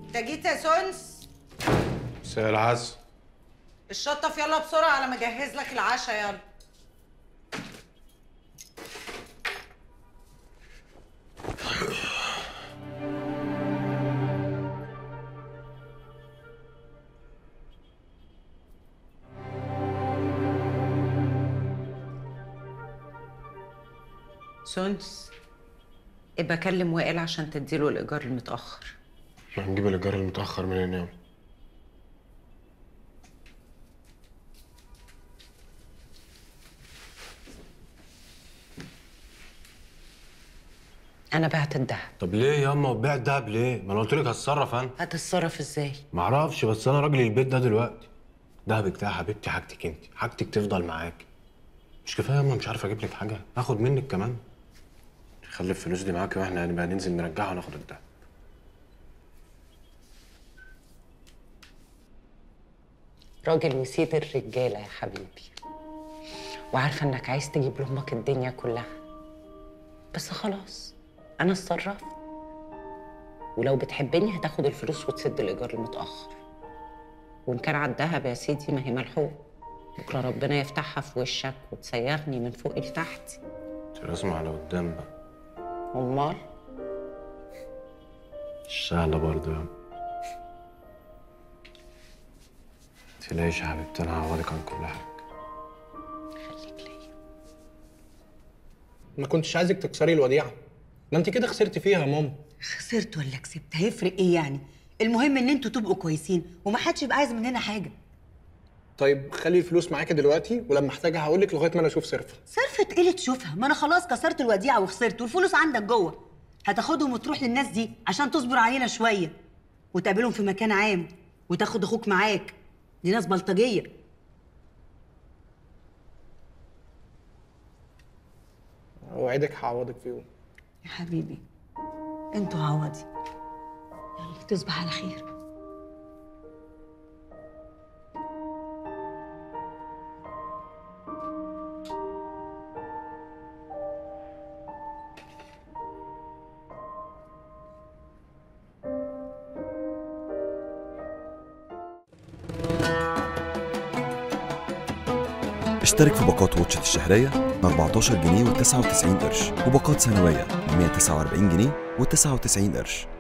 انت جيت يا سونس مساء العسل الشطف يلا بسرعه على ما اجهز لك العشاء يلا سونس ابقى كلم وائل عشان تديله الايجار المتاخر هنجيب الايجار المتاخر منين يوم انا بعت الدهب طب ليه ياما وبيع الدهب ليه؟ ما انا قلت لك هتصرف انا هتتصرف ازاي معرفش بس انا راجل البيت ده دلوقتي دهبك ده يا حبيبتي حاجتك انت حاجتك تفضل معاك مش كفايه ياما مش عارف اجيب لك حاجه اخد منك كمان خلي الفلوس دي معاك واحنا هنبقى ننزل نرجعها وناخد الدهب راجل وسيد الرجاله يا حبيبي وعارفه انك عايز تجيب لامك الدنيا كلها بس خلاص انا اتصرفت ولو بتحبني هتاخد الفلوس وتسد الايجار المتاخر وان كان على الدهب يا سيدي ما هي ملحوق بكره ربنا يفتحها في وشك وتسيغني من فوق لتحت انت لازم على قدام بقى امال السهلة برضه ياما تلاقيش يا حبيبتي انا هعوضك عن كل حاجه خليك ليا ما كنتش عايزك تكسري الوديعه ما انت كده خسرت فيها يا ماما خسرت ولا كسبت هيفرق ايه يعني المهم ان انتوا تبقوا كويسين ومحدش يبقى عايز مننا حاجه طيب خلي الفلوس معاكي دلوقتي ولما احتاجها هقول لك لغايه ما انا اشوف صرفها صرفت ايه اللي تشوفها ما انا خلاص كسرت الوديعه وخسرت والفلوس عندك جوه هتاخدهم وتروح للناس دي عشان تصبر علينا شويه وتقابلهم في مكان عام وتاخد اخوك معاك دي ناس بلطجيه اوعدك هعوضك في يوم يا حبيبي انتوا عوضي يلا تصبح على خير اشترك في باقات واتشت الشهرية ب 14 جنيه و99 قرش وباقات سنوية ب 149 جنيه و99 قرش